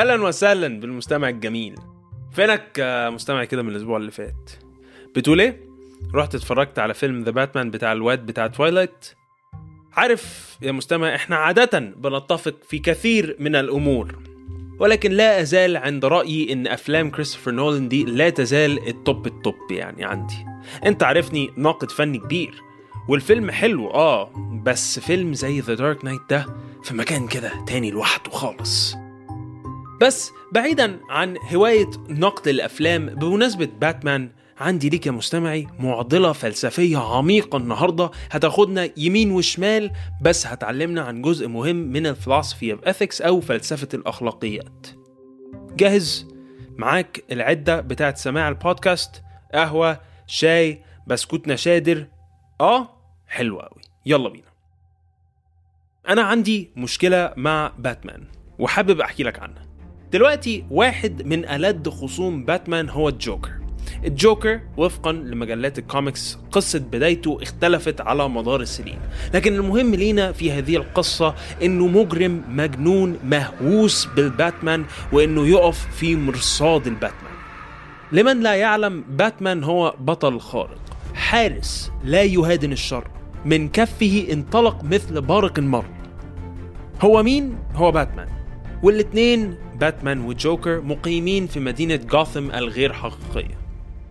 اهلا وسهلا بالمستمع الجميل فينك يا مستمع كده من الاسبوع اللي فات بتقول ايه رحت اتفرجت على فيلم ذا باتمان بتاع الواد بتاع توايلايت عارف يا مستمع احنا عادة بنتفق في كثير من الامور ولكن لا ازال عند رايي ان افلام كريستوفر نولان دي لا تزال التوب التوب يعني عندي انت عارفني ناقد فني كبير والفيلم حلو اه بس فيلم زي ذا دارك نايت ده في مكان كده تاني لوحده خالص بس بعيدا عن هواية نقد الأفلام بمناسبة باتمان عندي ليك يا مستمعي معضلة فلسفية عميقة النهاردة هتاخدنا يمين وشمال بس هتعلمنا عن جزء مهم من الفلسفي of ethics أو فلسفة الأخلاقيات جاهز؟ معاك العدة بتاعت سماع البودكاست قهوة شاي بسكوت نشادر اه حلو قوي يلا بينا انا عندي مشكلة مع باتمان وحابب احكي لك عنها دلوقتي واحد من ألد خصوم باتمان هو الجوكر الجوكر وفقا لمجلات الكوميكس قصة بدايته اختلفت على مدار السنين لكن المهم لينا في هذه القصة انه مجرم مجنون مهووس بالباتمان وانه يقف في مرصاد الباتمان لمن لا يعلم باتمان هو بطل خارق حارس لا يهادن الشر من كفه انطلق مثل بارق مر هو مين؟ هو باتمان والاتنين باتمان وجوكر مقيمين في مدينة جاثم الغير حقيقية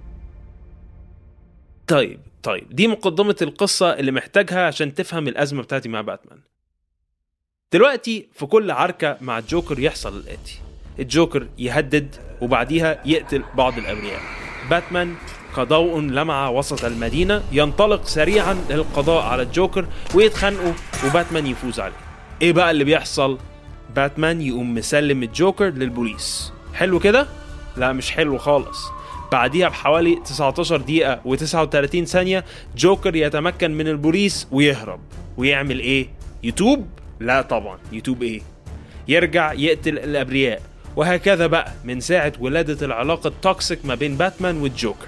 طيب طيب دي مقدمة القصة اللي محتاجها عشان تفهم الأزمة بتاعتي مع باتمان دلوقتي في كل عركة مع الجوكر يحصل الآتي الجوكر يهدد وبعديها يقتل بعض الأبرياء باتمان كضوء لمع وسط المدينة ينطلق سريعا للقضاء على الجوكر ويتخانقوا وباتمان يفوز عليه ايه بقى اللي بيحصل باتمان يقوم مسلم الجوكر للبوليس حلو كده لا مش حلو خالص بعديها بحوالي 19 دقيقة و39 ثانية جوكر يتمكن من البوليس ويهرب ويعمل ايه يتوب لا طبعا يتوب ايه يرجع يقتل الابرياء وهكذا بقى من ساعة ولادة العلاقة التوكسيك ما بين باتمان والجوكر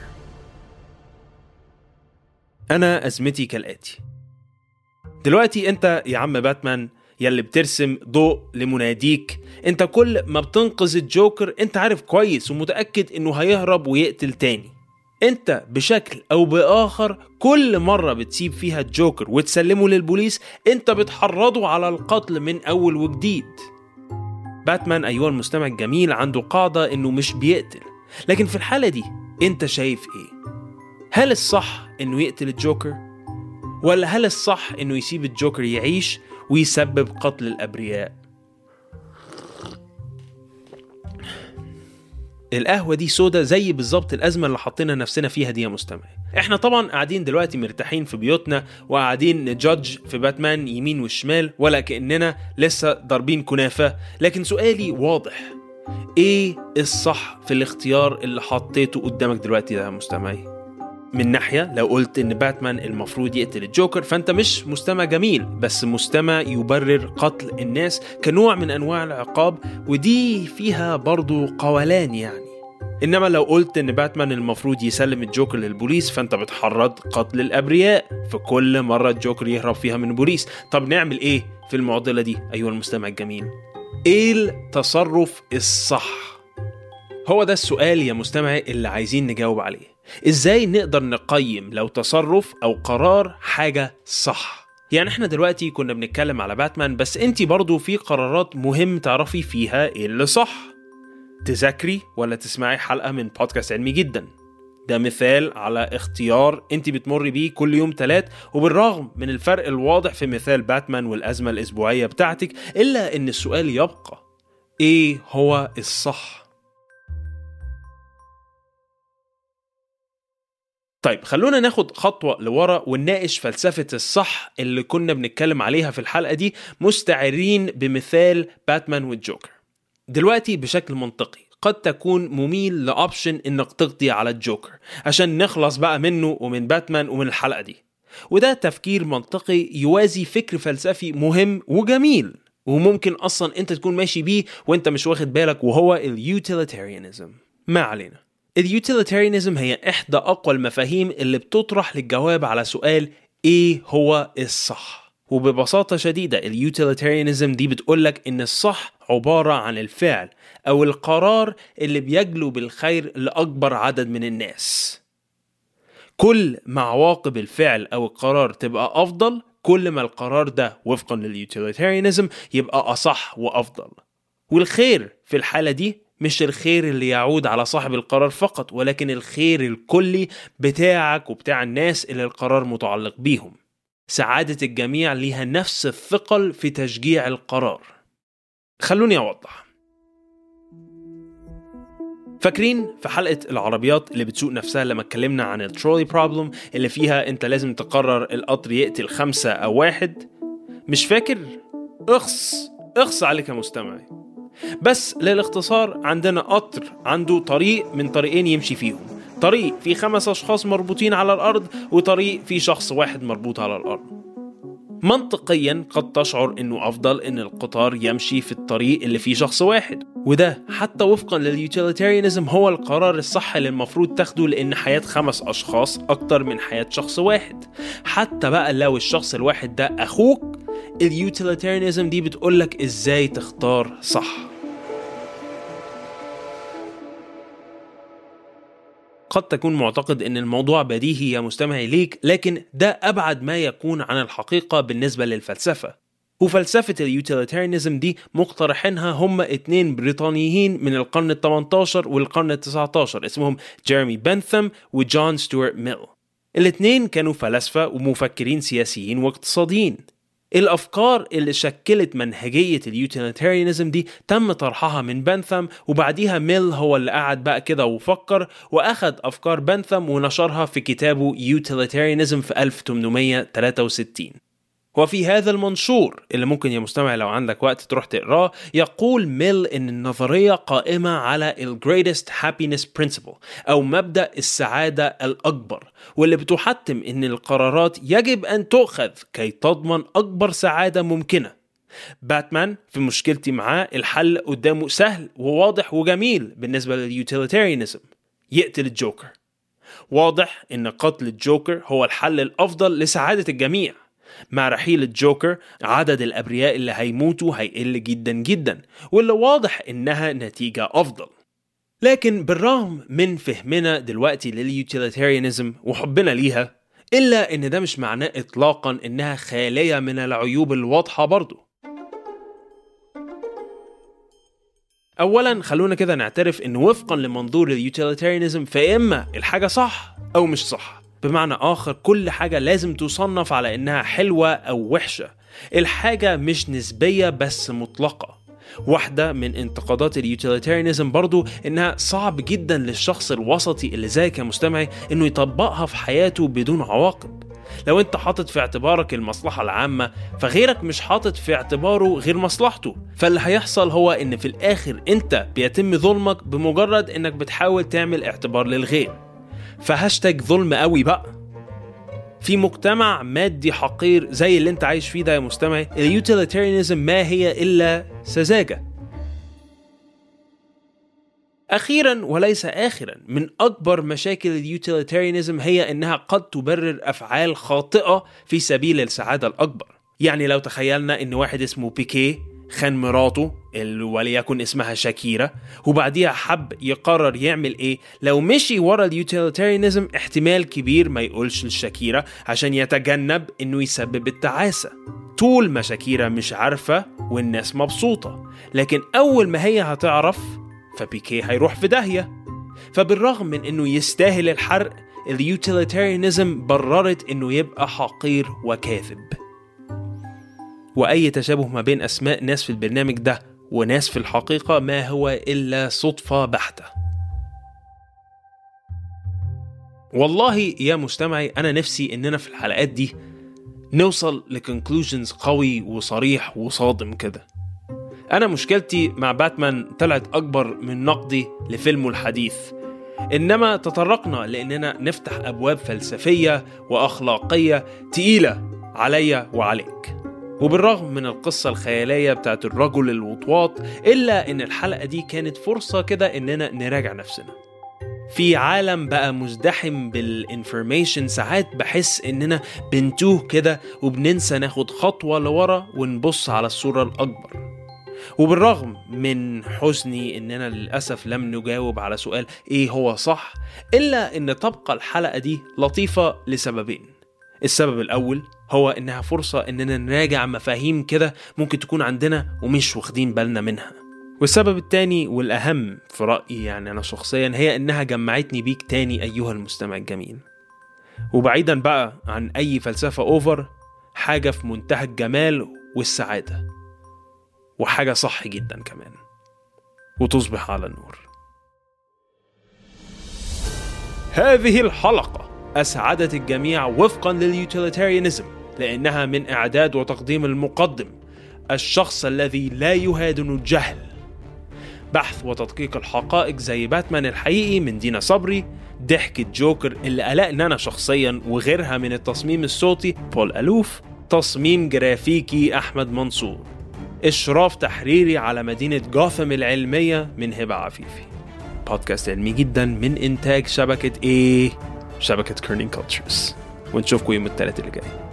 أنا أزمتي كالآتي دلوقتي أنت يا عم باتمان يلي بترسم ضوء لمناديك انت كل ما بتنقذ الجوكر انت عارف كويس ومتأكد انه هيهرب ويقتل تاني انت بشكل او باخر كل مرة بتسيب فيها الجوكر وتسلمه للبوليس انت بتحرضه على القتل من اول وجديد باتمان ايها المستمع الجميل عنده قاعدة انه مش بيقتل لكن في الحالة دي انت شايف ايه هل الصح انه يقتل الجوكر ولا هل الصح انه يسيب الجوكر يعيش ويسبب قتل الابرياء القهوة دي سودا زي بالظبط الأزمة اللي حطينا نفسنا فيها دي يا مستمعي احنا طبعا قاعدين دلوقتي مرتاحين في بيوتنا وقاعدين نجادج في باتمان يمين وشمال ولا كأننا لسه ضاربين كنافة لكن سؤالي واضح ايه الصح في الاختيار اللي حطيته قدامك دلوقتي ده يا مستمعي من ناحية لو قلت إن باتمان المفروض يقتل الجوكر فأنت مش مستمع جميل بس مستمع يبرر قتل الناس كنوع من أنواع العقاب ودي فيها برضو قولان يعني إنما لو قلت إن باتمان المفروض يسلم الجوكر للبوليس فأنت بتحرض قتل الأبرياء في كل مرة الجوكر يهرب فيها من البوليس طب نعمل إيه في المعضلة دي أيها المستمع الجميل إيه التصرف الصح هو ده السؤال يا مستمعي اللي عايزين نجاوب عليه ازاي نقدر نقيم لو تصرف او قرار حاجة صح يعني احنا دلوقتي كنا بنتكلم على باتمان بس انت برضو في قرارات مهم تعرفي فيها ايه اللي صح تذاكري ولا تسمعي حلقة من بودكاست علمي جدا ده مثال على اختيار انت بتمر بيه كل يوم تلات وبالرغم من الفرق الواضح في مثال باتمان والأزمة الأسبوعية بتاعتك إلا إن السؤال يبقى إيه هو الصح؟ طيب خلونا ناخد خطوة لورا ونناقش فلسفة الصح اللي كنا بنتكلم عليها في الحلقة دي مستعرين بمثال باتمان والجوكر دلوقتي بشكل منطقي قد تكون مميل لأوبشن انك تقضي على الجوكر عشان نخلص بقى منه ومن باتمان ومن الحلقة دي وده تفكير منطقي يوازي فكر فلسفي مهم وجميل وممكن اصلا انت تكون ماشي بيه وانت مش واخد بالك وهو اليوتيليتاريانزم ما علينا اليوتيليتاريانزم هي احدى اقوى المفاهيم اللي بتطرح للجواب على سؤال ايه هو الصح وببساطة شديدة اليوتيليتاريانزم دي بتقولك إن الصح عبارة عن الفعل أو القرار اللي بيجلو بالخير لأكبر عدد من الناس كل ما عواقب الفعل أو القرار تبقى أفضل كل ما القرار ده وفقا لليوتيليتاريانزم يبقى أصح وأفضل والخير في الحالة دي مش الخير اللي يعود على صاحب القرار فقط ولكن الخير الكلي بتاعك وبتاع الناس اللي القرار متعلق بيهم سعادة الجميع ليها نفس الثقل في تشجيع القرار خلوني أوضح فاكرين في حلقة العربيات اللي بتسوق نفسها لما اتكلمنا عن الترولي بروبلم اللي فيها انت لازم تقرر القطر يقتل خمسة أو واحد مش فاكر؟ اخص اخص عليك يا مستمعي بس للاختصار عندنا قطر عنده طريق من طريقين يمشي فيهم طريق فيه خمس أشخاص مربوطين على الأرض وطريق فيه شخص واحد مربوط على الأرض منطقيا قد تشعر انه افضل ان القطار يمشي في الطريق اللي فيه شخص واحد وده حتى وفقا لليوتيليتاريانزم هو القرار الصح اللي المفروض تاخده لان حياة خمس اشخاص اكتر من حياة شخص واحد حتى بقى لو الشخص الواحد ده اخوك اليوتيليتاريانزم دي بتقولك ازاي تختار صح قد تكون معتقد ان الموضوع بديهي يا مستمعي ليك لكن ده ابعد ما يكون عن الحقيقه بالنسبه للفلسفه وفلسفة اليوتيليتاريانزم دي مقترحينها هم اتنين بريطانيين من القرن ال 18 والقرن ال 19 اسمهم جيرمي بنثم وجون ستيوارت ميل الاتنين كانوا فلاسفة ومفكرين سياسيين واقتصاديين الافكار اللي شكلت منهجيه اليوتيليتاريانزم دي تم طرحها من بنثم وبعديها ميل هو اللي قعد بقى كده وفكر واخد افكار بنثم ونشرها في كتابه يوتيليتاريانزم في 1863 وفي هذا المنشور اللي ممكن يا مستمع لو عندك وقت تروح تقراه يقول ميل ان النظريه قائمه على ال greatest happiness principle او مبدا السعاده الاكبر واللي بتحتم ان القرارات يجب ان تؤخذ كي تضمن اكبر سعاده ممكنه باتمان في مشكلتي معاه الحل قدامه سهل وواضح وجميل بالنسبه لليوتيليتاريانزم يقتل الجوكر واضح ان قتل الجوكر هو الحل الافضل لسعاده الجميع مع رحيل الجوكر عدد الأبرياء اللي هيموتوا هيقل جدا جدا واللي واضح إنها نتيجة أفضل لكن بالرغم من فهمنا دلوقتي لليوتيليتاريانزم وحبنا ليها إلا إن ده مش معناه إطلاقا إنها خالية من العيوب الواضحة برضه أولا خلونا كده نعترف إن وفقا لمنظور اليوتيليتاريانزم فإما الحاجة صح أو مش صح بمعنى آخر كل حاجة لازم تصنف على إنها حلوة أو وحشة الحاجة مش نسبية بس مطلقة واحدة من انتقادات اليوتيليتاريانزم برضو إنها صعب جدا للشخص الوسطي اللي زيك يا مستمعي إنه يطبقها في حياته بدون عواقب لو انت حاطط في اعتبارك المصلحة العامة فغيرك مش حاطط في اعتباره غير مصلحته فاللي هيحصل هو ان في الاخر انت بيتم ظلمك بمجرد انك بتحاول تعمل اعتبار للغير فهاشتاج ظلم قوي بقى في مجتمع مادي حقير زي اللي انت عايش فيه ده يا مستمعي اليوتيليتاريانزم ما هي الا سذاجه أخيرا وليس آخرا من أكبر مشاكل اليوتيليتاريانزم هي أنها قد تبرر أفعال خاطئة في سبيل السعادة الأكبر يعني لو تخيلنا أن واحد اسمه بيكيه خان مراته اللي وليكن اسمها شاكيرا وبعديها حب يقرر يعمل ايه لو مشي ورا اليوتيليتاريانزم احتمال كبير ما يقولش لشاكيرا عشان يتجنب انه يسبب التعاسة طول ما شاكيرا مش عارفة والناس مبسوطة لكن اول ما هي هتعرف فبيكيه هيروح في داهية فبالرغم من انه يستاهل الحرق اليوتيليتاريانزم بررت انه يبقى حقير وكاذب واي تشابه ما بين اسماء ناس في البرنامج ده وناس في الحقيقة ما هو إلا صدفة بحتة والله يا مستمعي أنا نفسي إننا في الحلقات دي نوصل لكونكلوجنز قوي وصريح وصادم كده أنا مشكلتي مع باتمان طلعت أكبر من نقدي لفيلمه الحديث إنما تطرقنا لأننا نفتح أبواب فلسفية وأخلاقية تقيلة عليا وعليك وبالرغم من القصة الخيالية بتاعت الرجل الوطواط إلا إن الحلقة دي كانت فرصة كده إننا نراجع نفسنا في عالم بقى مزدحم بالانفورميشن ساعات بحس اننا بنتوه كده وبننسى ناخد خطوة لورا ونبص على الصورة الأكبر وبالرغم من حزني اننا للاسف لم نجاوب على سؤال ايه هو صح الا ان تبقى الحلقه دي لطيفه لسببين السبب الاول هو انها فرصه اننا نراجع مفاهيم كده ممكن تكون عندنا ومش واخدين بالنا منها والسبب التاني والأهم في رأيي يعني أنا شخصيا هي إنها جمعتني بيك تاني أيها المستمع الجميل وبعيدا بقى عن أي فلسفة أوفر حاجة في منتهى الجمال والسعادة وحاجة صح جدا كمان وتصبح على النور هذه الحلقة أسعدت الجميع وفقا لليوتيليتاريانزم لأنها من إعداد وتقديم المقدم الشخص الذي لا يهادن الجهل بحث وتدقيق الحقائق زي باتمان الحقيقي من دينا صبري ضحكة جوكر اللي قلقنا أنا شخصيا وغيرها من التصميم الصوتي بول ألوف تصميم جرافيكي أحمد منصور إشراف تحريري على مدينة جوثام العلمية من هبة عفيفي بودكاست علمي جدا من إنتاج شبكة إيه؟ شبكة كيرنينج كولتشرز ونشوفكم يوم الثلاث اللي جاي